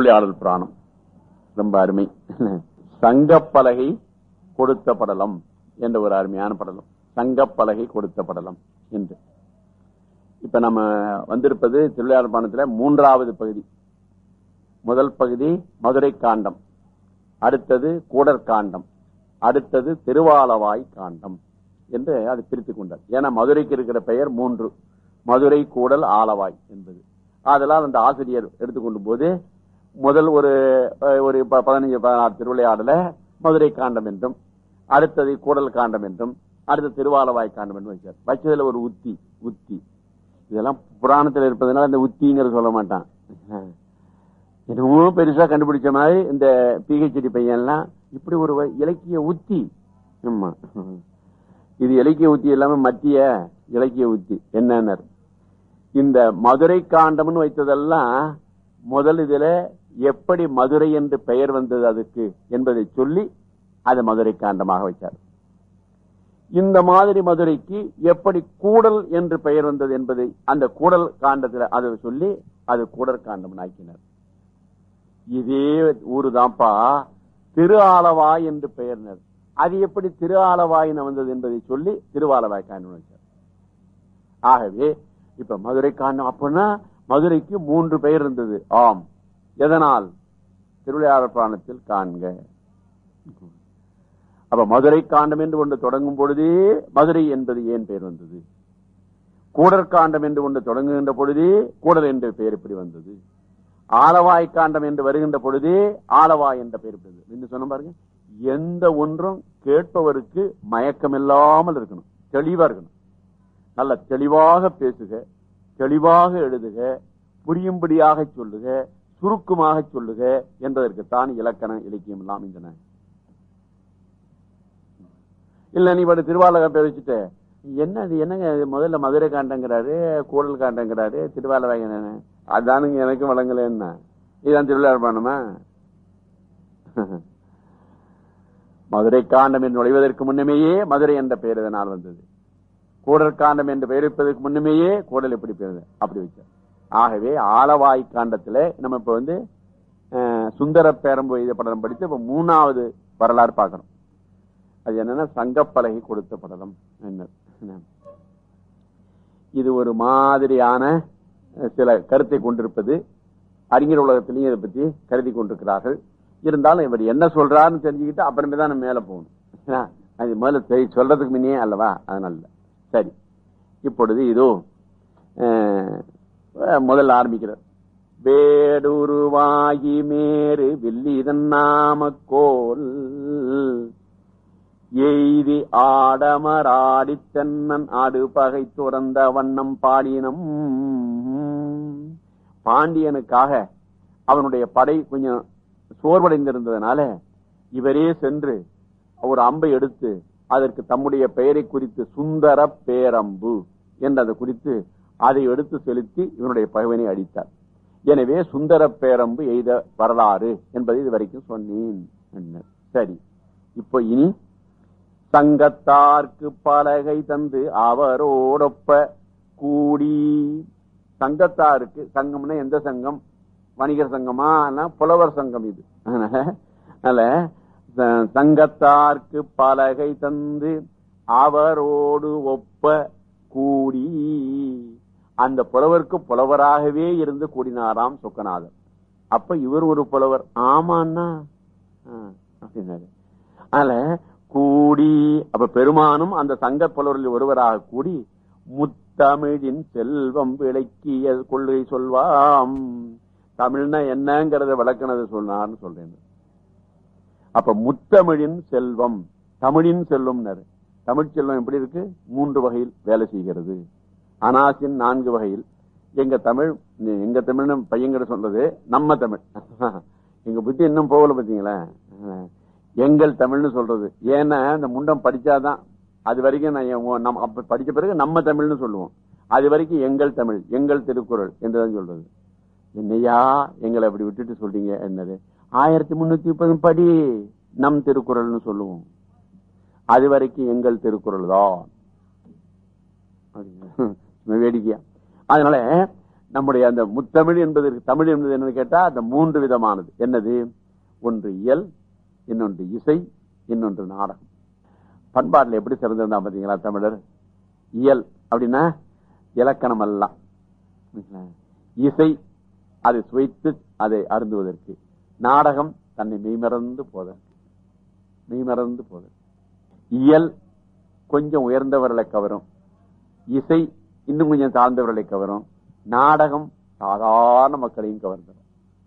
திருவிளையாடல் புராணம் ரொம்ப அருமை சங்கப்பலகை கொடுத்த படலம் என்ற ஒரு அருமையான படலம் சங்கப்பலகை கொடுத்த படலம் என்று இப்ப நம்ம வந்திருப்பது திருவிளையாடல் புராணத்துல மூன்றாவது பகுதி முதல் பகுதி மதுரை காண்டம் அடுத்தது கூடற் காண்டம் அடுத்தது திருவாலவாய் காண்டம் என்று அது பிரித்துக் கொண்டார் ஏன்னா மதுரைக்கு இருக்கிற பெயர் மூன்று மதுரை கூடல் ஆலவாய் என்பது அதனால் அந்த ஆசிரியர் எடுத்துக்கொண்டு போது முதல் ஒரு அஹ், ஒரு ப- பதினஞ்சு பதினாறு திருவிளையாடல மதுரை காண்டம் என்றும் அடுத்தது கூடல் காண்டம் என்றும் அடுத்து திருவாலவாய் காண்டம் என்றும் வச்சார் வச்சதுல ஒரு உத்தி உத்தி இதெல்லாம் புராணத்தில் இருப்பதனால இந்த உத்திங்கிறது சொல்ல மாட்டான் என்னமோ பெருசா கண்டுபிடிச்ச மாதிரி இந்த பிஹெச்டி பையன்லாம் இப்படி ஒரு வ- இலக்கிய உத்தி ஆமா இது இலக்கிய உத்தி எல்லாமே மத்திய இலக்கிய உத்தி என்னன்னு இந்த மதுரை காண்டம்னு வைத்ததெல்லாம் முதல் இதுல எப்படி மதுரை என்று பெயர் வந்தது அதுக்கு என்பதை சொல்லி அது மதுரை காண்டமாக வச்சார் இந்த மாதிரி மதுரைக்கு எப்படி கூடல் என்று பெயர் வந்தது என்பதை அந்த கூடல் காண்டத்தில் அதை சொல்லி அது கூடல் காண்டம் ஆக்கினார் இதே ஊருதான்ப்பா திரு ஆலவாய் என்று பெயர்னர் அது எப்படி திரு ஆலவாயின வந்தது என்பதை சொல்லி திருவாலவாய் காண்டம் வச்சார் ஆகவே இப்ப மதுரை காண்டம் அப்படின்னா மதுரைக்கு மூன்று பெயர் இருந்தது ஆம் எதனால் திருவிளையாடல் புராணத்தில் காண்க அப்ப மதுரை காண்டம் என்று ஒன்று தொடங்கும் பொழுதே மதுரை என்பது ஏன் பெயர் வந்தது கூடற் காண்டம் என்று ஒன்று தொடங்குகின்ற பொழுதே கூடல் என்ற பெயர் இப்படி வந்தது ஆலவாய் காண்டம் என்று வருகின்ற பொழுதே ஆலவாய் என்ற பெயர் இப்படி வந்தது என்று சொன்ன பாருங்க எந்த ஒன்றும் கேட்பவருக்கு மயக்கம் இல்லாமல் இருக்கணும் தெளிவா இருக்கணும் நல்ல தெளிவாக பேசுக தெளிவாக எழுதுக புரியும்படியாக சொல்லுக சுருக்கமாக சொல்லுக என்பதற்குத்தான் இலக்கணம் இலக்கியம் எல்லாம் இருந்தன இல்ல நீ இப்ப திருவாலக பேர் வச்சுட்ட என்ன இது என்னங்க இது முதல்ல மதுரை காண்டங்கிறாரு கூடல் காண்டங்கிறாரு திருவாலவாய் என்ன அதானுங்க எனக்கு வழங்கல என்ன இதுதான் திருவிழா பண்ணுமா மதுரை காண்டம் என்று நுழைவதற்கு முன்னமேயே மதுரை என்ற பெயர் இதனால் வந்தது கூடல் காண்டம் என்று பெயர் வைப்பதற்கு முன்னமேயே கூடல் எப்படி பெயர் அப்படி வச்சார் ஆகவே ஆலவாய் காண்டத்துல நம்ம இப்ப வந்து அஹ், சுந்தர பேரம்பு எழுத படம் படித்து இப்ப மூணாவது வரலாறு பார்க்கணும் அது என்னன்னா சங்கப்பலகை கொடுத்த படலம் என்ன என்ன? இது ஒரு மாதிரியான அஹ், சில கருத்தை கொண்டிருப்பது அறிஞர் உலகத்திலையும் இதை பத்தி கருதி கொண்டிருக்கிறார்கள் இருந்தாலும் இவர் என்ன சொல்றாருன்னு தெரிஞ்சுக்கிட்டு அப்புறமே தான் நம்ம மேல போகணும் ஏன்னா, அது முதல்ல தெரி- சொல்றதுக்கு முன்னே அல்லவா அதனால சரி இப்பொழுது இதோ அஹ், முதல்ல ஆரம்பிக்கிறார் வேடுருவாகி மேரு வில்லிதன் நாமக்கோல் எய்தி ஆடமராடி தென்னன் ஆடு பகை துறந்த வண்ணம் பாடினம் பாண்டியனுக்காக அவனுடைய படை கொஞ்சம் சோர்வடைந்திருந்ததுனால இவரே சென்று ஒரு அம்பை எடுத்து அதற்கு தம்முடைய பெயரை குறித்து சுந்தர பேரம்பு என்றதை குறித்து அதை எடுத்து செலுத்தி இவனுடைய பகைவனை அடித்தார் எனவே சுந்தர பேரம்பு எய்த வரலாறு என்பதை இது வரைக்கும் சொன்னேன் என்றார். சரி இப்போ இனி சங்கத்தார்க்கு பலகை தந்து அவரோடொப்ப கூடி சங்கத்தாருக்கு சங்கம்னா எந்த சங்கம் வணிகர் சங்கமா இல்ல புலவர் சங்கம் இது அதனால அதனால ச- சங்கத்தார்க்கு பலகை தந்து அவரோடு ஒப்ப கூடி அந்த புலவருக்கு புலவராகவே இருந்து கூடினாராம் சொக்கநாதர் அப்ப இவர் ஒரு புலவர் ஆமாண்ணா ஆ, அப்படின்னாரு அதனால கூடி அப்ப பெருமானும் அந்த சங்க புலவரில் ஒருவராக கூடி முத்தமிழின் செல்வம் விளக்கிய கொள்கை சொல்வாம் தமிழ்னா என்னங்கறத விளக்குனது சொன்னார்னு சொல்றேன் அப்ப முத்தமிழின் செல்வம் தமிழின் செல்வம்னாரு தமிழ் செல்வம் எப்படி இருக்கு மூன்று வகையில் வேலை செய்கிறது அனாசின் நான்கு வகையில் எங்க தமிழ் எங்க தமிழ்னு பையங்கிட்ட சொல்றது நம்ம தமிழ் எங்க புத்தி இன்னும் போகல பாத்தீங்களா எங்கள் தமிழ்னு சொல்றது ஏன்னா இந்த முண்டம் படிச்சாதான் அது வரைக்கும் நான் என் நம்ம அப்ப படிச்ச பிறகு நம்ம தமிழ்னு சொல்லுவோம் அது வரைக்கும் எங்கள் தமிழ் எங்கள் திருக்குறள் என்றுதான் சொல்றது என்னையா எங்களை அப்படி விட்டுட்டு சொல்றீங்க என்னது ஆயிரத்தி முன்னூத்தி முப்பது படி நம் திருக்குறள்னு சொல்லுவோம் அது வரைக்கும் எங்கள் திருக்குறள் தான் அப்படிங்க. வேடிக்கையா அதனால நம்முடைய அந்த முத்தமிழ் என்பதற்கு தமிழ் என்பது என்னன்னு கேட்டா அந்த மூன்று விதமானது என்னது ஒன்று இயல் இன்னொன்று இசை இன்னொன்று நாடகம் பண்பாட்டில் எப்படி சிறந்திருந்தா பாத்தீங்களா தமிழர் இயல் அப்படின்னா இலக்கணம் எல்லாம் இசை அதை சுவைத்து அதை அருந்துவதற்கு நாடகம் தன்னை மெய்மறந்து போதற்கு மெய்மறந்து போதற்கு இயல் கொஞ்சம் உயர்ந்தவர்களை கவரும் இசை இன்னும் கொஞ்சம் தாழ்ந்தவர்களை கவரும் நாடகம் சாதாரண மக்களையும் கவர்ந்துடும்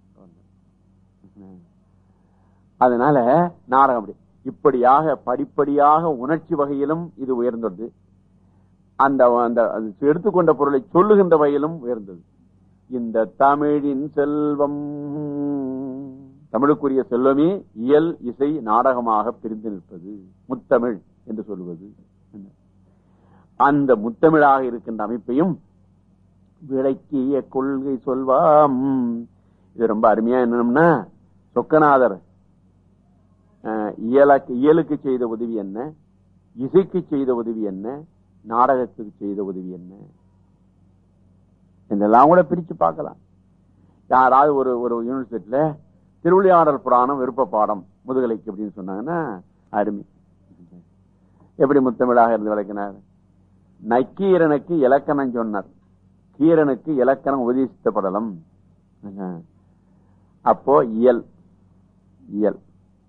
அதனால நாடகம் அப்படி இப்படியாக படிப்படியாக உணர்ச்சி வகையிலும் இது உயர்ந்தது அந்த அந்த அது எடுத்துக்கொண்ட பொருளை சொல்லுகின்ற வகையிலும் உயர்ந்தது இந்த தமிழின் செல்வம் தமிழுக்குரிய செல்வமே இயல் இசை நாடகமாக பிரிந்து நிற்பது முத்தமிழ் என்று சொல்லுவது அந்த முத்தமிழாக இருக்கின்ற அமைப்பையும் விளக்கிய கொள்கை சொல்வாம் இது ரொம்ப அருமையா என்னன்னா சொக்கநாதர் இயலுக்கு இயலுக்கு செய்த உதவி என்ன இசைக்கு செய்த உதவி என்ன நாடகத்துக்கு செய்த உதவி என்ன இதெல்லாம் கூட பிரிச்சு பார்க்கலாம் யாராவது ஒரு ஒரு யூனிவர்சிட்டியில திருவிளையாடல் புராணம் விருப்ப பாடம் முதுகலைக்கு அப்படின்னு சொன்னாங்கன்னா அருமை எப்படி முத்தமிழாக இருந்து விளக்கினார் நக்கீரனுக்கு இலக்கணம் சொன்னார் கீரனுக்கு இலக்கணம் உபதேசித்த படலம் அப்போ இயல் இயல்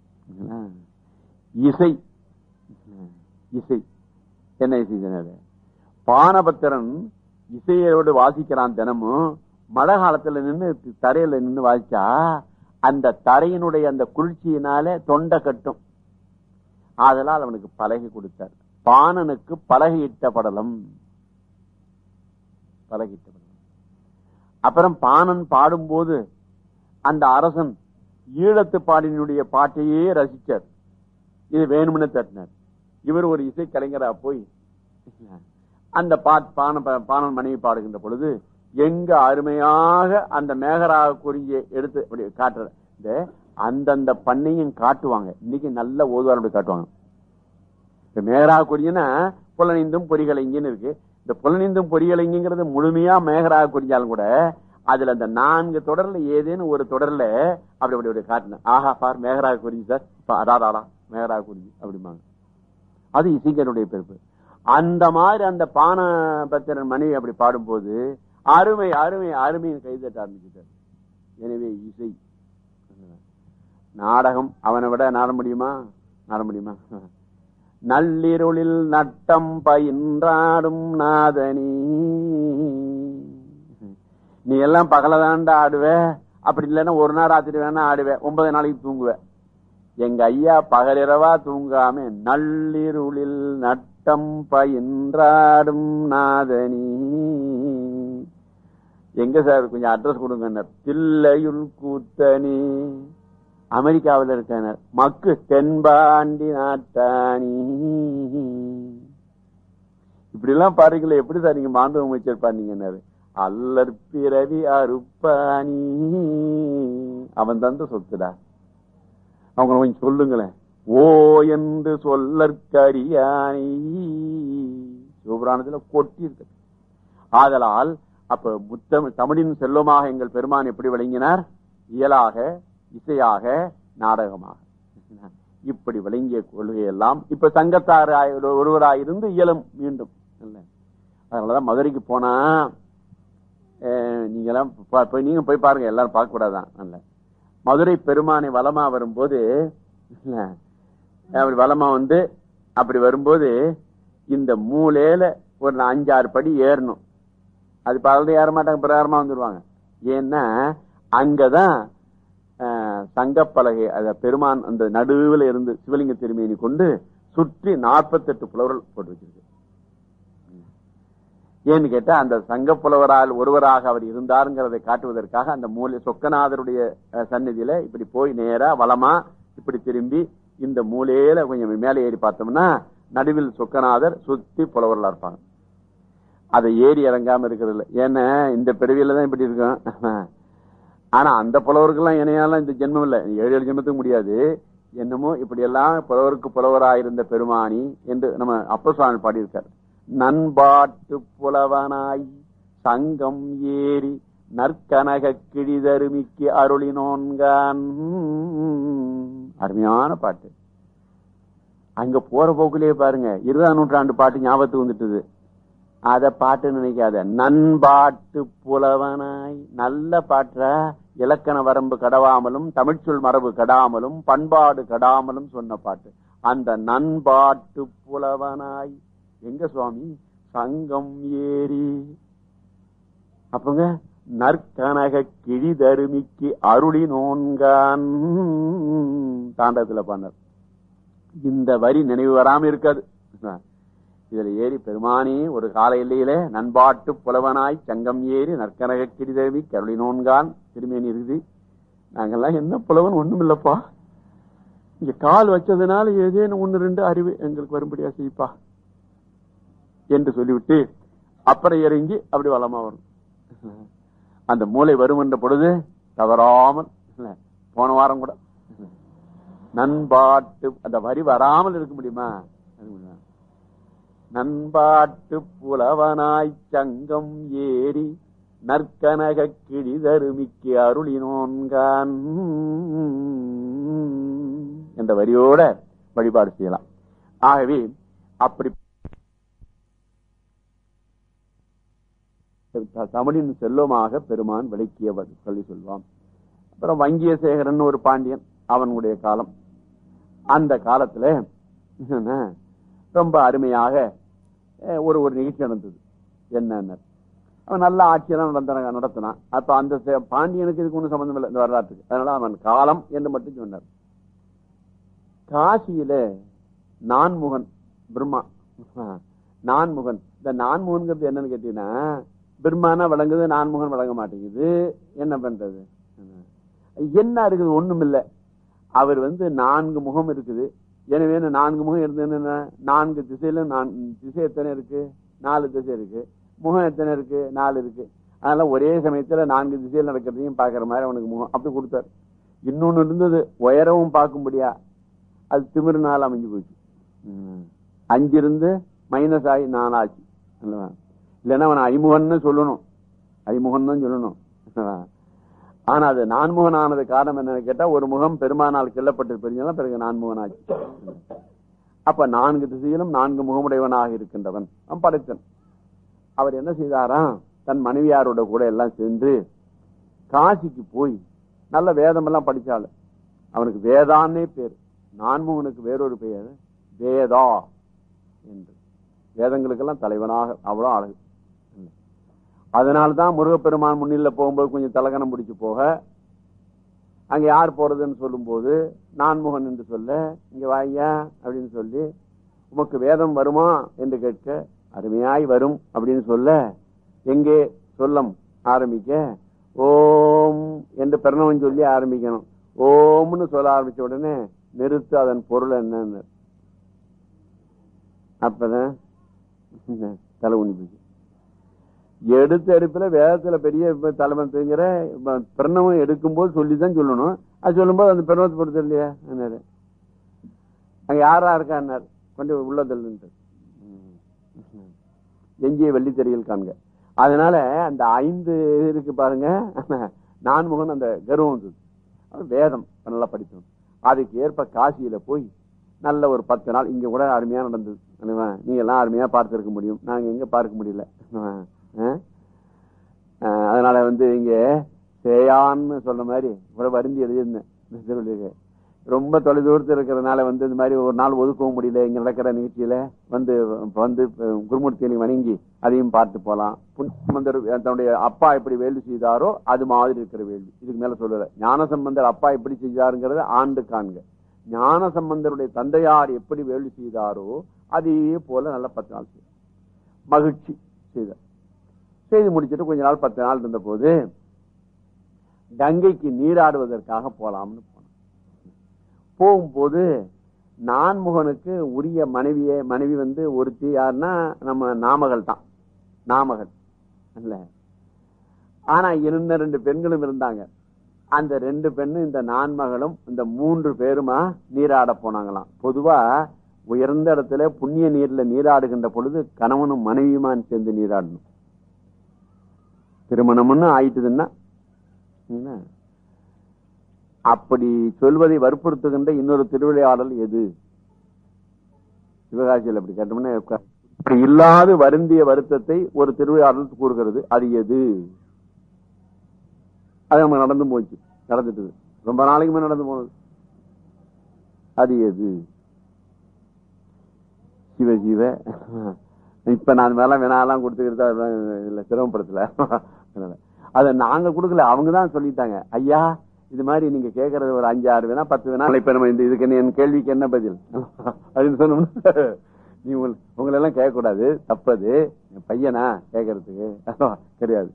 இசை இசை என்ன இசை சொன்னது பானபத்திரன் இசையோடு வாசிக்கிறான் தினமும் மழை காலத்துல நின்று தரையில நின்று வாசிச்சா அந்த தரையினுடைய அந்த குளிர்ச்சியினால தொண்டை கட்டும் அதனால் அவனுக்கு பலகை கொடுத்தார் பாணனுக்கு பலகையிட்ட படலம் பலகையிட்ட படலம் அப்புறம் பாணன் பாடும்போது அந்த அரசன் ஈழத்து பாடினுடைய பாட்டையே ரசிச்சார் இது வேணும்னு தட்டினார் இவர் ஒரு இசை கலைஞரா போய் அந்த பான பாணன் மனைவி பாடுகின்ற பொழுது எங்க அருமையாக அந்த மேகராக குறிஞ்சியை எடுத்து அப்படி காட்டுற இந்த அந்தந்த பண்ணையும் காட்டுவாங்க இன்னைக்கு நல்ல ஓதுவார் அப்படி காட்டுவாங்க இந்த மேகராக குறிஞ்சினா புலனிந்தும் பொறிகலைங்கன்னு இருக்கு இந்த புலனிந்தும் பொறிகலைங்கிறது முழுமையா மேகராக குறிஞ்சாலும் கூட அதுல அந்த நான்கு தொடர்ல ஏதேனும் ஒரு தொடர்ல அப்படி அப்படி அப்படி காட்டின ஆஹா பார் மேகராக குறிஞ்சி சார் அடாடாடா மேகராக குறிஞ்சி அப்படிம்பாங்க அது இசைக்கனுடைய பிறப்பு அந்த மாதிரி அந்த பான பத்திரன் மனைவி அப்படி பாடும்போது அருமை அருமை அருமையை கைதட்ட ஆரம்பிச்சுட்டார் எனவே இசை நாடகம் அவனை விட நாட முடியுமா நாட முடியுமா நள்ளிருளில் நட்டம் பயின்றாடும் நாதனி நீ எல்லாம் பகலதாண்டா ஆடுவ அப்படி இல்லைன்னா ஒரு நாள் ராத்திரி வேணா ஆடுவேன் ஒன்பது நாளைக்கு தூங்குவேன் எங்க ஐயா பகலிரவா தூங்காம நள்ளிருளில் நட்டம் பயின்றாடும் நாதனி எங்க சார் கொஞ்சம் அட்ரஸ் கொடுங்க தில்லையுள் கூத்தனி அமெரிக்காவில் இருக்க மக்கு தென்பாண்டி நாட்டானி இப்படி எல்லாம் பாருங்களே எப்படி சார் நீங்க மாண்பு அமைச்சர் பண்ணீங்கன்னாரு அல்லற் பிறவி அறுப்பானி அவன் தந்த சொத்துடா அவங்க கொஞ்சம் சொல்லுங்களேன் ஓ என்று சொல்லற்கரியானி சிவபுராணத்துல கொட்டி இருக்கு ஆதலால் அப்ப முத்தமிழ் தமிழின் செல்வமாக எங்கள் பெருமான் எப்படி விளங்கினார் இயலாக இசையாக நாடகமாக இப்படி விளங்கிய கொள்கையெல்லாம் இப்ப சங்கத்தார் ஒருவராயிருந்து இயலும் மீண்டும் அதனாலதான் மதுரைக்கு போனா நீங்க எல்லாம் நீங்க போய் பாருங்க எல்லாரும் பார்க்க கூடாதான் நல்ல மதுரை பெருமானை வளமா வரும்போது அப்படி வளமா வந்து அப்படி வரும்போது இந்த மூலையில ஒரு அஞ்சாறு படி ஏறணும் அது பகல் ஏற மாட்டாங்க பிரகாரமா வந்துருவாங்க ஏன்னா அங்கதான் சங்கப்பலகை அத பெருமான் அந்த நடுவில் இருந்து சிவலிங்க திருமேனி கொண்டு சுற்றி நாற்பத்தி எட்டு புலவர்கள் போட்டு வச்சிருக்கு ஏன்னு கேட்டா அந்த சங்க புலவரால் ஒருவராக அவர் இருந்தாருங்கிறதை காட்டுவதற்காக அந்த மூலை சொக்கநாதருடைய சந்நிதியில இப்படி போய் நேரா வளமா இப்படி திரும்பி இந்த மூலையில கொஞ்சம் மேலே ஏறி பார்த்தோம்னா நடுவில் சொக்கநாதர் சுத்தி புலவர்களா இருப்பாங்க அதை ஏறி இறங்காம இருக்கிறது இல்லை ஏன்னா இந்த பிறவியில தான் இப்படி இருக்கும் ஆனா அந்த புலவருக்கெல்லாம் இணையாலாம் இந்த ஜென்மம் இல்லை ஏழு ஏழு ஜென்மத்துக்கு முடியாது என்னமோ இப்படி எல்லாம் புலவருக்கு புலவராயிருந்த பெருமானி என்று நம்ம அப்ப பாடியிருக்கார் நண்பாட்டு புலவனாய் சங்கம் ஏறி நற்கனக கிழிதருமிக்கு அருளினோன்கான் அருமையான பாட்டு அங்க போற போக்குலயே பாருங்க இருபதாம் நூற்றாண்டு பாட்டு ஞாபகத்துக்கு வந்துட்டுது அத பாட்டு நினைக்காத நண்பாட்டு புலவனாய் நல்ல பாட்டா இலக்கண வரம்பு கடாமலும் தமிழ்ச்சொல் மரபு கடாமலும் பண்பாடு கடாமலும் சொன்ன பாட்டு அந்த நண்பாட்டு புலவனாய் எங்க சுவாமி சங்கம் ஏறி அப்பங்க நற்கனக கிழிதருமிக்கு அருளி நோன்கான் தாண்டத்துல பண்ணார் இந்த வரி நினைவு வராம இருக்காது இதுல ஏறி பெருமானி ஒரு கால எல்லையில நண்பாட்டு புலவனாய் சங்கம் ஏறி நற்கனக கிரிதேவி கருளி நோன்கான் திருமேனி இருக்குது நாங்கெல்லாம் என்ன புலவன் ஒண்ணும் இல்லப்பா இங்க கால் வச்சதுனால ஏதேனும் ஒண்ணு ரெண்டு அறிவு எங்களுக்கு வரும்படியா செய்ப்பா என்று சொல்லிவிட்டு அப்புறம் இறங்கி அப்படி வளமா வரும் அந்த மூளை வரும் என்ற பொழுது தவறாமல் போன வாரம் கூட நண்பாட்டு அந்த வரி வராமல் இருக்க முடியுமா நண்பாட்டு புலவனாய் சங்கம் ஏறி நற்கனக கிழிதருமிக்கு அருளினோன்கான் என்ற வரியோட வழிபாடு செய்யலாம் ஆகவே அப்படி தமிழின் செல்வமாக பெருமான் விளக்கியவர் சொல்லி சொல்வான் அப்புறம் வங்கியசேகரன் ஒரு பாண்டியன் அவனுடைய காலம் அந்த காலத்துல ரொம்ப அருமையாக ஒரு ஒரு நிகழ்ச்சி நடந்தது என்ன அவன் நல்ல ஆட்சியெல்லாம் நடந்த நடத்தினான் அப்ப அந்த பாண்டியனுக்கு இதுக்கு ஒன்றும் சம்பந்தம் இல்லை இந்த வரலாற்றுக்கு அதனால அவன் காலம் என்று மட்டும் சொன்னார் காசியில நான்முகன் பிரம்மா நான்முகன் இந்த நான்முகன்கிறது என்னன்னு கேட்டீங்கன்னா பிரம்மானா விளங்குது நான்முகன் விளங்க மாட்டேங்குது என்ன பண்றது என்ன இருக்குது ஒண்ணும் இல்லை அவர் வந்து நான்கு முகம் இருக்குது எனவே நான்கு முகம் இருந்ததுன்னு நான்கு திசையில நான் திசை எத்தனை இருக்கு நாலு திசை இருக்கு முகம் எத்தனை இருக்கு நாலு இருக்கு அதனால ஒரே சமயத்துல நான்கு திசையில் நடக்கிறதையும் பாக்குற மாதிரி அவனுக்கு முகம் அப்படி கொடுத்தாரு இன்னொன்னு இருந்தது உயரவும் பார்க்கும்படியா அது திமிரு நாள் அமைஞ்சு போச்சு அஞ்சு இருந்து மைனஸ் ஆகி நாலாச்சு இல்லைன்னா அவன் ஐமுகன்னு சொல்லணும் ஐமுகன் தான் சொல்லணும் ஆனா அது நான்முகன் ஆனது காரணம் என்னன்னு கேட்டா ஒரு முகம் பெருமானால் கிள்ளப்பட்டு பிரிஞ்சாலும் பிறகு நான்முகன் ஆச்சு அப்ப நான்கு திசையிலும் நான்கு முகமுடையவனாக இருக்கின்றவன் அவன் படைத்தன் அவர் என்ன செய்தாராம் தன் மனைவியாரோட கூட எல்லாம் சென்று காசிக்கு போய் நல்ல வேதம் எல்லாம் படிச்சாள் அவனுக்கு வேதான்னே பேர் நான்முகனுக்கு வேறொரு பெயர் வேதா என்று வேதங்களுக்கெல்லாம் தலைவனாக அவ்வளவு அழகு அதனால்தான் முருகப்பெருமான் முன்னில போகும்போது கொஞ்சம் தலகணம் பிடிச்சு போக அங்க யார் போறதுன்னு சொல்லும் போது நான்முகன் என்று சொல்ல இங்க வாய்யா அப்படின்னு சொல்லி உமக்கு வேதம் வருமா என்று கேட்க அருமையாய் வரும் அப்படின்னு சொல்ல எங்கே சொல்லம் ஆரம்பிக்க ஓம் என்று பிறனவன் சொல்லி ஆரம்பிக்கணும் ஓம்னு சொல்ல ஆரம்பிச்ச உடனே நிறுத்து அதன் பொருள் என்னன்னு அப்பதான் தலை உணிப்பு எடுத்த எடுப்புல வேதத்துல பெரிய தலைமத்துங்கிற பிரணவம் எடுக்கும்போது சொல்லிதான் சொல்லணும் அது சொல்லும்போது அந்த பிரணவத்தை பொறுத்த இல்லையா அங்க யாரா இருக்கான்னார் கொஞ்சம் உள்ளதில் எஞ்சிய வெள்ளித்தறியல் காண்க அதனால அந்த ஐந்து இருக்கு பாருங்க நான்முகன் அந்த கர்வம் வந்தது வேதம் நல்லா படித்தோம் அதுக்கு ஏற்ப காசியில போய் நல்ல ஒரு பத்து நாள் இங்க கூட அருமையா நடந்தது நீங்க எல்லாம் அருமையா பார்த்திருக்க முடியும் நாங்க எங்க பார்க்க முடியல அதனால வந்து இங்க சேயான்னு சொல்ற மாதிரி கூட வருந்தி எழுதியிருந்தேன் ரொம்ப தொலைதூரத்தில் இருக்கிறதுனால வந்து இந்த மாதிரி ஒரு நாள் ஒதுக்கவும் முடியல இங்க நடக்கிற நிகழ்ச்சியில வந்து வந்து குருமூர்த்தியை வணங்கி அதையும் பார்த்து போலாம் புன்மந்தர் தன்னுடைய அப்பா எப்படி வேள்வி செய்தாரோ அது மாதிரி இருக்கிற வேள்வி இதுக்கு மேல சொல்லல ஞானசம்பந்தர் அப்பா எப்படி செய்தாருங்கிறத ஆண்டு காண்க ஞானசம்பந்தருடைய தந்தையார் எப்படி வேள்வி செய்தாரோ அதே போல நல்ல பத்து நாள் செய்யும் மகிழ்ச்சி செய்தார் செய்து முடிச்சுட்டு கொஞ்ச நாள் பத்து நாள் இருந்த போது கங்கைக்கு நீராடுவதற்காக போலாம்னு போனோம் போகும்போது நான்முகனுக்கு உரிய மனைவிய மனைவி வந்து ஒருத்தி யாருன்னா நம்ம நாமகள் தான் நாமகள் அல்ல ஆனா இருந்த ரெண்டு பெண்களும் இருந்தாங்க அந்த ரெண்டு பெண்ணும் இந்த நான்மகளும் இந்த மூன்று பேருமா நீராட போனாங்களாம் பொதுவா உயர்ந்த இடத்துல புண்ணிய நீர்ல நீராடுகின்ற பொழுது கணவனும் மனைவியுமான் சேர்ந்து நீராடணும் திருமணம்னு ஆயிட்டுதுன்னா என்ன? அப்படி சொல்வதை வற்புறுத்துகின்ற இன்னொரு திருவிளையாடல் எது சிவகாசியில் அப்படி கேட்டோம்னா இப்படி இல்லாது வருந்திய வருத்தத்தை ஒரு திருவிளையாடல் கூறுகிறது அது எது அது நம்ம நடந்து போச்சு நடந்துட்டு ரொம்ப நாளைக்கு முன்ன நடந்து போனது அது எது சிவ சிவ இப்ப நான் மேல வினாலாம் கொடுத்துக்கிட்டு இல்ல சிரமப்படுத்தல அதனால. அதை நாங்க கொடுக்கல அவங்க தான் சொல்லிட்டாங்க ஐயா இது மாதிரி நீங்க கேக்குறது ஒரு அஞ்சு ஆறு வேணா பத்து வேணா இப்ப நம்ம இந்த இதுக்கு என்ன- என் கேள்விக்கு என்ன பதில் அப்படின்னு சொன்னோம்னா நீ உங்க- உங்களை எல்லாம் கேட்க கூடாது தப்பது என் பையனா கேட்கறதுக்கு கிடையாது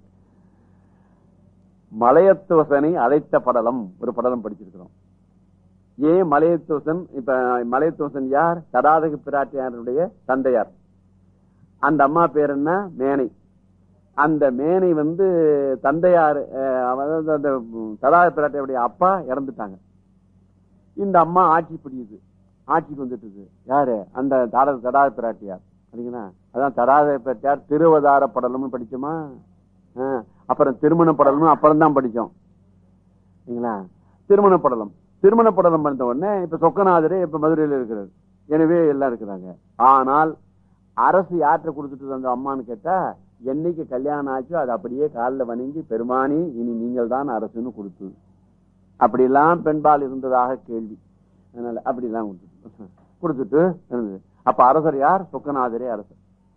மலையத்துவசனை அழைத்த படலம் ஒரு படலம் படிச்சிருக்கிறோம் ஏன் மலையத்துவசன் இப்ப மலையத்துவசன் யார் தடாதக பிராட்டியாருடைய தந்தையார் அந்த அம்மா பேர் என்ன மேனை அந்த மேனை வந்து தந்தையார் அஹ், அதாவது அந்த தடாத பிராட்டியுடைய அப்பா இறந்துட்டாங்க இந்த அம்மா ஆட்சி பிடிக்குது ஆட்சிக்கு வந்துட்டு யாரு அந்த தட தடாத பிராட்டியார் சரிங்களா அதான் தடாத பிராட்டியார் திருவதார படலம்னு படிச்சோமா ஆ, அப்புறம் திருமண படலம்னு அப்புறம் தான் படிச்சோம் சரிங்களா திருமண படலம் திருமண படலம் பண்ண உடனே இப்ப சொக்கநாதரே இப்ப மதுரையில் இருக்கிறார் எனவே எல்லாம் இருக்கிறாங்க ஆனால் அரசு யாற்ற கொடுத்துட்டு அந்த அம்மான்னு கேட்டா என்னைக்கு கல்யாணம் ஆச்சோ அது அப்படியே காலில் வணங்கி பெருமானி இனி நீங்கள் தான் அரசுன்னு கொடுத்து அப்படிலாம் பெண்பால் இருந்ததாக கேள்வி அதனால அப்படிலாம் கொடுத்துட்டு கொடுத்துட்டு இருந்தது அப்ப அரசர் யார் சொக்கநாதரே அரசர்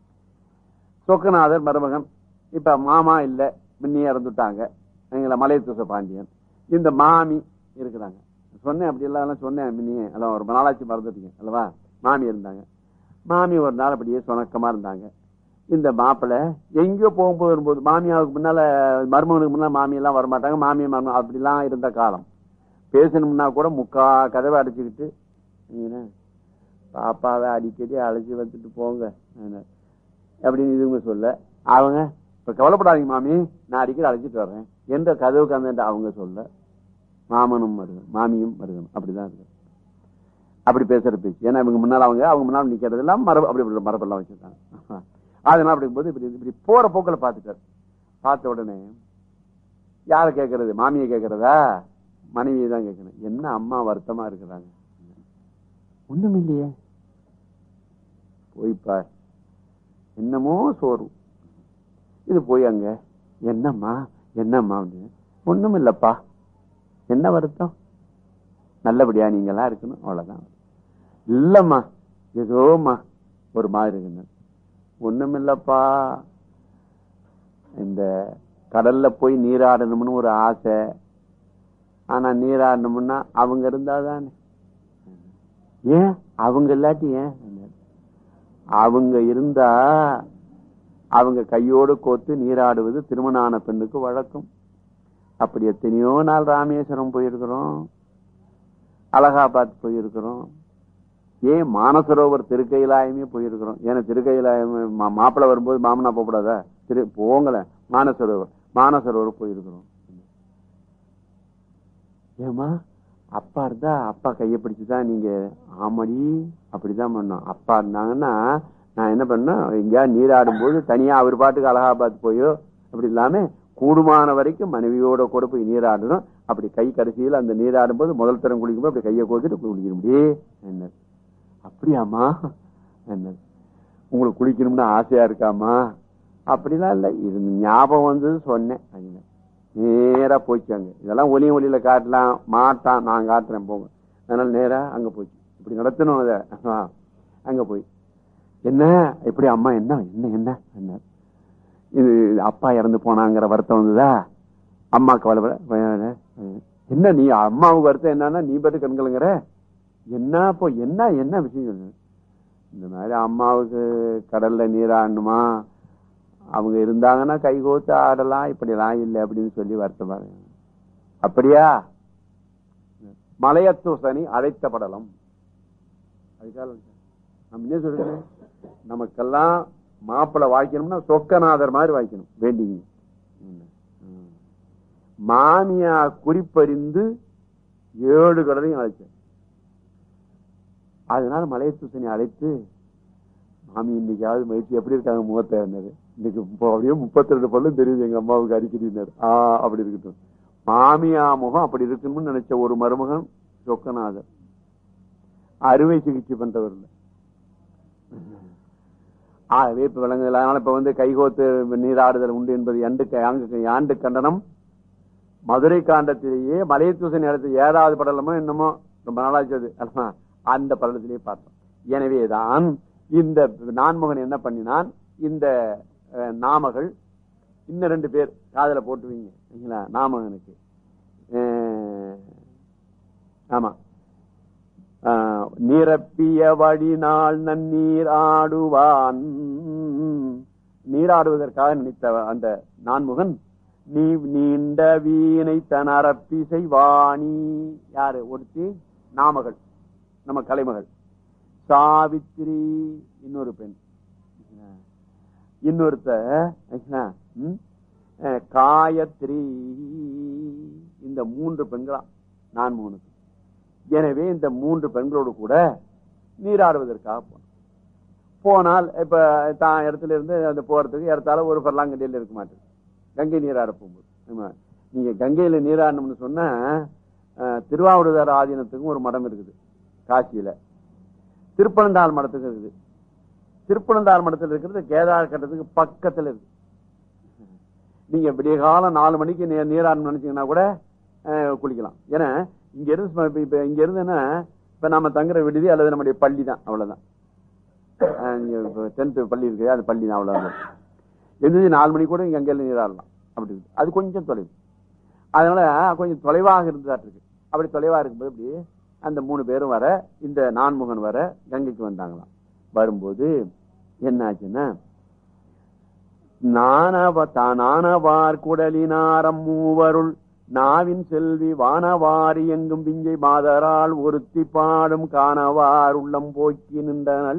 சொக்கநாதர் மருமகன் இப்ப மாமா இல்ல முன்னியே இறந்துட்டாங்க எங்களை மலையத்துச பாண்டியன் இந்த மாமி இருக்கிறாங்க சொன்னேன் அப்படி எல்லாம் சொன்னேன் முன்னியே எல்லாம் ஒரு நாளாச்சு மறந்துட்டீங்க அல்லவா மாமி இருந்தாங்க மாமி ஒரு நாள் அப்படியே சுணக்கமா இருந்தாங்க இந்த மாப்பிள்ளை எங்கேயோ போகும்போது வரும்போது மாமியாவுக்கு முன்னால மருமகனுக்கு முன்னால மாமி எல்லாம் வரமாட்டாங்க மாமி மருமகன் அப்படிலாம் இருந்த காலம் பேசணும்னா கூட முக்கா கதவை அடைச்சுக்கிட்டு என்ன, பாப்பாவை அடிக்கடி அழைச்சி வந்துட்டு போங்க என்ன, அப்படின்னு இதுங்க சொல்ல அவங்க இப்ப கவலைப்படாதீங்க மாமி நான் அடிக்கடி அழைச்சிட்டு வர்றேன் என்ற கதவுக்கு அந்த அவங்க சொல்ல மாமனும் மருகன் மாமியும் மருகன் அப்படிதான் இருக்கு அப்படி பேசுற பேச்சு ஏன்னா இவங்க முன்னால அவங்க அவங்க முன்னால் நிக்கிறது எல்லாம் மரபு அப்படி இப்படி மரபெல்லாம் வச்சிருக்காங்க அதனால அப்படிங்கும்போது இப்படி இப்படி போற போக்கில் பார்த்துட்டார் பார்த்த உடனே யாரை கேட்கறது மாமியை கேட்கறதா மனைவியை தான் கேட்கணும் என்ன அம்மா வருத்தமா இருக்கிறாங்க ஒண்ணும் இல்லையே போய்ப்பார் என்னமோ சோர்வு இது போய் அங்க என்னம்மா என்னம்மா அப்படின்னு ஒண்ணும் இல்லப்பா என்ன வருத்தம் நல்லபடியா நீங்களாம் இருக்கணும் அவ்வளவுதான் இல்லம்மா ஏதோம்மா ஒரு மாதிரி இருக்குன்னு ஒண்ணும் இல்லப்பா இந்த கடல்ல போய் நீராடணும்னு ஒரு ஆசை ஆனா நீராடணும்னா அவங்க இருந்தாதானே ஏன் அவங்க இல்லாட்டி ஏன் அவங்க இருந்தா அவங்க கையோடு கோத்து நீராடுவது திருமணம் ஆன பெண்ணுக்கு வழக்கம் அப்படி எத்தனையோ நாள் ராமேஸ்வரம் போயிருக்கிறோம் அலகாபாத் போயிருக்கிறோம் ஏன் மானசரோவர் திருக்கையிலாயமே போயிருக்கிறோம் ஏன்னா திருக்கையிலாயம் மா- மாப்பிள்ளை வரும்போது மாமனா போகக்கூடாதா திரு போங்களேன் மானசரோவர் மானசரோவர் போயிருக்கிறோம் ஏமா அப்பா இருந்தா அப்பா கையை பிடிச்சுதான் நீங்க ஆமாடி அப்படிதான் பண்ணோம் அப்பா இருந்தாங்கன்னா நான் என்ன பண்ணேன் எங்கேயாவது நீராடும் போது தனியா அவர் பாட்டுக்கு அலகாபாத் போயோ அப்படி இல்லாம கூடுமான வரைக்கும் மனைவியோட கூட போய் நீராடணும் அப்படி கை கடைசியில் அந்த நீராடும் போது முதல் தரம் குளிக்கும்போது அப்படி கையை கோத்துட்டு குளிக்கணும் முடியே என்ன அப்படியாமா என்ன உங்களுக்கு குளிக்கணும்னு ஆசையா இருக்காமா அப்படிலாம் இல்ல இது ஞாபகம் வந்தது சொன்னேன் அப்படின்னு. நேரா போச்சாங்க இதெல்லாம் ஒலியும் ஒலியில காட்டலாம் மாட்டான் நான் காட்டுறேன் போங்க அதனால நேரா அங்க போச்சு இப்படி நடத்தணும் அத ஆ, அங்க போய் என்ன இப்படி அம்மா என்ன என்ன என்ன என்ன இது அப்பா இறந்து போனாங்கிற வருத்தம் வந்ததா அம்மா கவலைப்பட என்ன நீ அம்மாவுக்கு வருத்தம் என்னன்னா நீ பட்டு கண்களுங்கிற என்ன இப்போ என்ன என்ன விஷயம் சொல்லு இந்த மாதிரி அம்மாவுக்கு கடல்ல நீராடணுமா அவங்க இருந்தாங்கன்னா கை கோத்து ஆடலாம் இப்படிலாம் இல்லை அப்படின்னு சொல்லி வருத்தம் அப்படியா மலையத்தூசனி அழைத்த படலம் அதுக்காக நம்ம என்ன சொல்றேன் நமக்கெல்லாம் மாப்பிள்ளை வாய்க்கணும்னா சொக்கநாதர் மாதிரி வாய்க்கணும் வேண்டிங்க ம். மாமியா குறிப்பறிந்து ஏழு கடலையும் அழைச்சார் அதனால மலையத்தூசனி அழைத்து மாமி இன்னைக்காவது மகிழ்ச்சி எப்படி இருக்காங்க முகத்தை என்னது இன்னைக்கு இப்போ அப்படியே முப்பத்தி ரெண்டு பல்லும் தெரியுது எங்க அம்மாவுக்கு அடிக்கடினாரு ஆ அப்படி இருக்கட்டும் மாமியா முகம் அப்படி இருக்கணும்னு நினைச்ச ஒரு மருமகன் சொக்கநாதர் அறுவை சிகிச்சை பண்றவர் இல்ல ஆகவே இப்ப விலங்குகள் அதனால இப்ப வந்து கைகோத்து நீராடுதல் உண்டு என்பது எண்டு ஆண்டு ஆண்டு கண்டனம் மதுரை காண்டத்திலேயே மலையத்தூசன் இடத்து ஏழாவது படலமோ என்னமோ ரொம்ப நாளாச்சது அல்லவா? அந்த படலத்திலேயே பார்த்தோம் எனவேதான் இந்த நான்முகன் என்ன பண்ணினான் இந்த அஹ், நாமகள் இன்னும் ரெண்டு பேர் காதல போட்டுவீங்க சரிங்களா நாமகனுக்கு அஹ், ஆமா ஆஹ், நிரப்பிய வழிநாள் நன்னீர் ஆடுவான் நீராடுவதற்காக நினைத்த அந்த நான்முகன் நீ நீண்ட வீணை தனரப்பிசை வாணி யாரு ஒருத்தி நாமகள் நம்ம கலைமகள் சாவித்திரி இன்னொரு பெண் இன்னொருத்த ம், அஹ், காயத்ரி இந்த மூன்று பெண்களா நான் மூணுக்கு எனவே இந்த மூன்று பெண்களோடு கூட நீராடுவதற்காக போனோம் போனால் இப்ப தான் இடத்துல இருந்து அந்த போறதுக்கு இடத்தால ஒரு பர்லாங்கண்டியில இருக்க மாட்டேன் கங்கை நீராட போகும்போது ஆமா. நீங்க கங்கையில நீராடணும்னு சொன்னா அஹ், திருவாவூடுதார ஆதீனத்துக்கும் ஒரு மடம் இருக்குது காசியில திருப்பனந்தாள் மடத்துக்கும் இருக்குது திருப்பனந்தாள் மடத்தில் இருக்கிறது கேதார் கட்டத்துக்கு பக்கத்துல இருக்கு நீங்க விடிய காலம் நாலு மணிக்கு நீ- நீராடணும்னு நினைச்சீங்கன்னா கூட அஹ், குளிக்கலாம் ஏன்னா இங்க இருந்து சும்மா இப்ப- இப்ப இங்க இருந்துன்னா இப்ப நாம தங்குற விடுதி அல்லது நம்முடைய பள்ளி தான் அவ்வளவுதான் டென்த் பள்ளி இருக்கு அது பள்ளி தான் அவ்வளவுதான் எந்திரிச்சு நாலு மணிக்கு கூட இங்க அங்கே நீராடலாம் அப்படி இருக்கு. அது கொஞ்சம் தொலைவு அதனால கொஞ்சம் தொலைவாக இருந்ததாட்டு இருக்கு அப்படி தொலைவா இருக்கும்போது அப்படி அந்த மூணு பேரும் வர இந்த நான்முகன் வர கங்கைக்கு வந்தாங்களாம் வரும்போது என்ன ஆச்சுன்னா நானவ தானானவார் குடலினாரம் மூவருள் நாவின் செல்வி வானவாரி எங்கும் பிஞ்சை மாதரால் ஒருத்தி பாடும் காணவார் உள்ளம் போக்கி நின்றனள்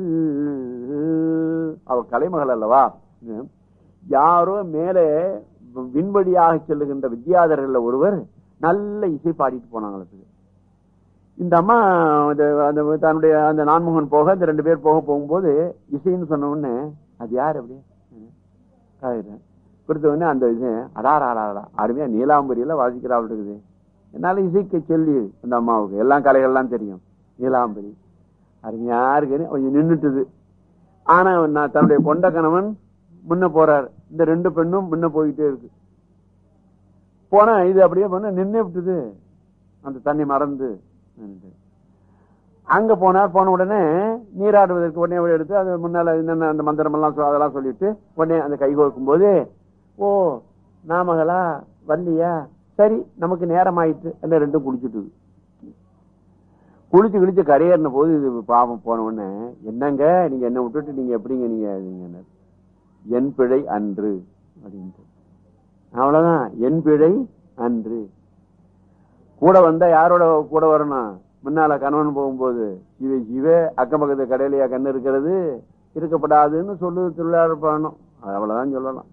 அவ கலைமகள் அல்லவா யாரோ மேலே விண்வழியாக செல்லுகின்ற வித்யாதர்கள் ஒருவர் நல்ல இசை பாடிட்டு போனாங்களுக்கு இந்த அம்மா அந்த அந்த தன்னுடைய அந்த நான்முகன் போக இந்த ரெண்டு பேர் போக போகும்போது இசைன்னு சொன்ன உடனே அது யார் அப்படி காயிரம் கொடுத்த உடனே அந்த இது அடாரா அடாரா அருமையா நீலாம்பரியில வாசிக்கிறாள் இருக்குது என்னால இசைக்க சொல்லி அந்த அம்மாவுக்கு எல்லாம் கலைகள்லாம் தெரியும் நீலாம்பரி அருமையா இருக்குன்னு கொஞ்சம் நின்னுட்டுது ஆனா நான் தன்னுடைய கொண்ட கணவன் முன்ன போறார் இந்த ரெண்டு பெண்ணும் முன்ன போயிட்டே இருக்கு போனா இது அப்படியே பண்ண நின்று விட்டுது அந்த தண்ணி மறந்து நின்னுட்டு. அங்க போனார் போன உடனே நீராடுவதற்கு உடனே அவள் எடுத்து அது முன்னால என்னென்ன அந்த மந்திரம் எல்லாம் சொ- அதெல்லாம் சொல்லிட்டு உடனே அந்த கை கோர்க்கும் போது ஓ நாமகளா வள்ளியா சரி நமக்கு நேரம் ஆயிட்டு அந்த ரெண்டும் குளிச்சுட்டு குளிச்சு கிழிச்சு கரையேறின போது இது பாவம் போன உடனே என்னங்க நீங்க என்ன விட்டுட்டு நீங்க எப்படிங்க நீங்க நீங்க என் பிழை அன்று அப்படின்ட்டு அவ்வளவுதான் என் பிழை அன்று கூட வந்தா யாரோட கூட வரணும் முன்னால கணவன் போகும்போது இவ இவ அக்கம் பக்கத்து கடையிலயா கண்ணு இருக்கிறது இருக்கப்படாதுன்னு சொல்லு தொழிலாளர் பண்ணணும் அவ்வளவுதான் சொல்லலாம்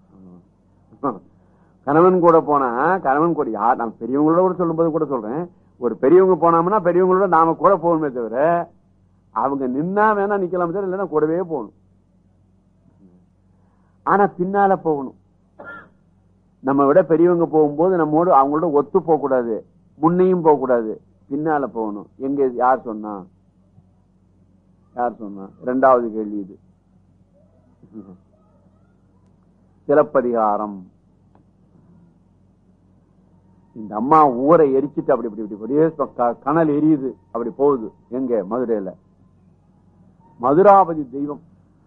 கணவன் கூட போனா கணவன் கூட யார் நான் பெரியவங்களோட கூட சொல்லும்போது கூட சொல்றேன் ஒரு பெரியவங்க போனோம்னா பெரியவங்களோட நாம கூட போகணுமே தவிர அவங்க நின்னா வேணா நிக்கலாம் தவிர இல்லைன்னா கூடவே போகணும் ஆனா பின்னால போகணும் நம்ம விட பெரியவங்க போகும்போது நம்மோடு அவங்களோட ஒத்து போக கூடாது முன்னையும் போக கூடாது பின்னால போகணும் எங்க யார் சொன்னா யார் சொன்னா இரண்டாவது கேள்வி இது சிலப்பதிகாரம் இந்த அம்மா ஊரை எரிச்சிட்டு அப்படி இப்படி இப்படி அப்படியே க- கனல் எரியுது அப்படி போகுது எங்க மதுரையில மதுராபதி தெய்வம்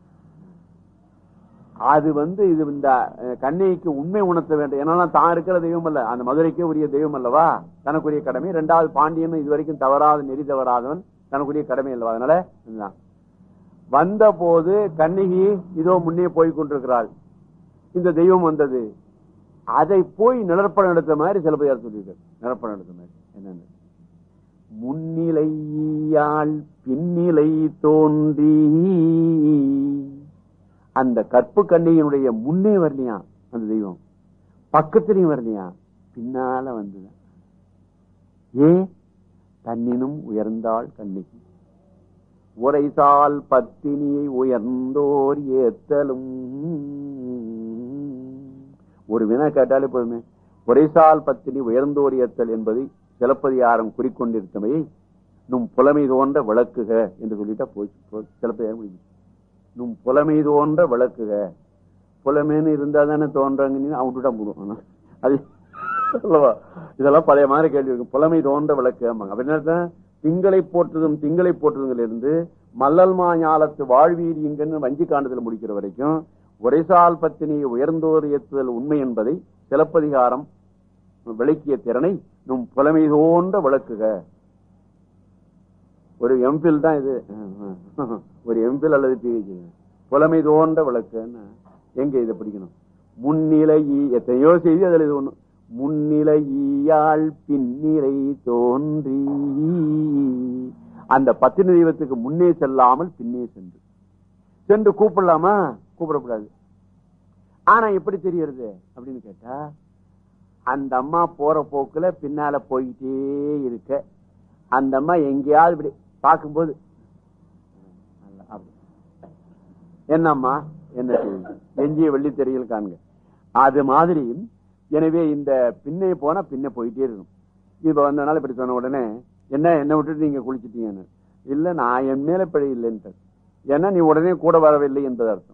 அது வந்து இது இந்த அஹ், கண்ணைக்கு உண்மை உணர்த்த வேண்டும் ஏன்னா தான் இருக்கிற தெய்வம் அல்ல அந்த மதுரைக்கே உரிய தெய்வம் அல்லவா தனக்குரிய கடமை இரண்டாவது பாண்டியன் இதுவரைக்கும் தவறாத நெறி தவறாதவன் தனக்குரிய கடமை அல்லவா அதனால இதுதான். வந்த போது கண்ணகி இதோ முன்னே போய் கொண்டிருக்கிறாள் இந்த தெய்வம் வந்தது அதை போய் நிலப்படம் எடுத்த மாதிரி சிலப்பதிகாரம் சொல்லியிருக்காரு நிலப்படம் எடுத்த மாதிரி என்னன்னு முன்னிலையால் பின்னிலை தோன்றி அந்த கற்பு கண்ணியினுடைய முன்னே வரலையா அந்த தெய்வம் பக்கத்திலையும் வரலையா பின்னால வந்துதான் ஏன் தன்னினும் உயர்ந்தாள் கண்ணிக்கு உரைசால் பத்தினியை உயர்ந்தோர் ஏத்தலும் ஒரு வினா கேட்டாலே போதுமே உரைசால் பத்தினி உயர்ந்தோரியத்தல் என்பதை சிலப்பதிகாரம் குறிக்கொண்டிருத்தமையை நும் புலமை தோன்ற விளக்குக என்று சொல்லிட்டா போச்சு போ- சிலப்பதிகாரம் முடிஞ்சு நும் புலமை தோன்ற விளக்குக புலமேன்னு இருந்தா தானே தோன்றாங்க அவன்கிட்ட போடுவோம் அது அல்லவா இதெல்லாம் பழைய மாதிரி கேள்வி இருக்கு புலமை தோன்ற விளக்கு ஆமாங்க அப்ப என்ன அர்த்தம்? திங்களை போற்றுதும் திங்களை போற்றுதுல இருந்து மல்லல் ஞாலத்து வாழ்வீர் இங்கன்னு வஞ்சி காண்டத்தில் முடிக்கிற வரைக்கும் உரைசால் பத்தினி உயர்ந்தோர் ஏத்துதல் உண்மை என்பதை சிலப்பதிகாரம் விளக்கிய திறனை நும் புலமை தோன்ற விளக்குக ஒரு எம்பில் தான் இது ஒரு எம்பில் அல்லது பிஹெச்டி புலமை தோன்ற விளக்குன்னு எங்க இதை படிக்கணும் முன்னிலை ஈ- எத்தனையோ செய்தி அதுல இது ஒண்ணு முன்னிலை ஈயாள் பின்னிலை தோன்றி அந்த பத்தினி தெய்வத்துக்கு முன்னே செல்லாமல் பின்னே சென்று சென்று கூப்பிடலாமா கூப்பிடக்கூடாது ஆனா எப்படி தெரியறது அப்படின்னு கேட்டா அந்த அம்மா போற போக்குல பின்னால போயிட்டே இருக்க அந்த அம்மா எங்கேயாவது இப்படி பார்க்கும்போது அப்படி. என்னம்மா என்ன செய்யுது எஞ்சிய வெள்ளி தெரியல் காண்க அது மாதிரி எனவே இந்த பின்னே போனா பின்ன போயிட்டே இருக்கும் இப்ப வந்தனால இப்படி சொன்ன உடனே என்ன என்ன விட்டுட்டு நீங்க குளிச்சிட்டீங்கன்னு இல்ல நான் என் மேல பிழை இல்லைன்ட்டு ஏன்னா நீ உடனே கூட வரவில்லை என்பது அர்த்தம்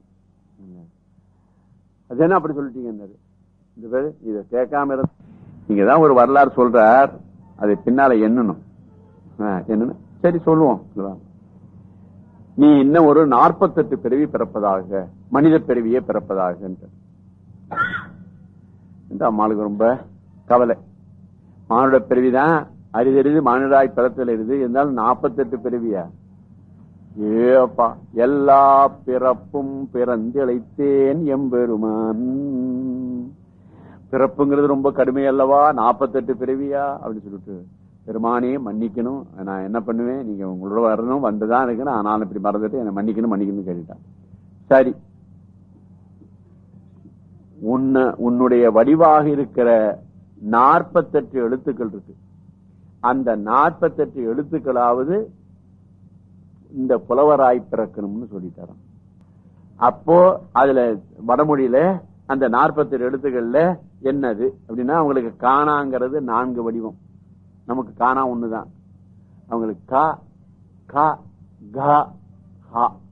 அது என்ன அப்படி சொல்லிட்டீங்கன்னாரு இந்த பேரு இத கேட்காம இருந்த நீங்க தான் ஒரு வரலாறு சொல்றார் அது பின்னால எண்ணணும் ஆ, என்னன்னு சரி சொல்லுவோம் இதுதான். நீ இன்னும் ஒரு நாற்பத்தெட்டு பிறவி பிறப்பதாக மனித பிறவியே பிறப்பதாக என்று இந்த அம்மாளுக்கு ரொம்ப கவலை மானுட பிறவிதான் அரிதறிது மானுடாய் பிறத்தல் இருக்குது இருந்தாலும் நாற்பத்தெட்டு பிறவியா ஏப்பா எல்லா பிறப்பும் பிறந்திழைத்தேன் எம்பெருமான் பிறப்புங்கிறது ரொம்ப கடுமை அல்லவா நாற்பத்தெட்டு பிறவியா அப்படின்னு சொல்லிட்டு பெருமானே மன்னிக்கணும் நான் என்ன பண்ணுவேன் நீங்க உங்களோட வரணும் வந்துதான் இருக்கணும் ஆனாலும் இப்படி மறந்துட்டு என்னை மன்னிக்கணும் மன்னிக்கணும் கேட்டுட்டான் சரி உன்ன உன்னுடைய வடிவாக இருக்கிற நாற்பத்தெட்டு எழுத்துக்கள் இருக்கு அந்த நாற்பத்தெட்டு எழுத்துக்களாவது இந்த புலவராய் பிறக்கணும்னு சொல்லித்தரோம் அப்போ அதுல வடமொழியில அந்த நாற்பத்தெட்டு எழுத்துக்கள்ல என்னது அப்படின்னா அவங்களுக்கு காணாங்கிறது நான்கு வடிவம் நமக்கு காணா ஒண்ணுதான் அவங்களுக்கு கா கா கா ஹா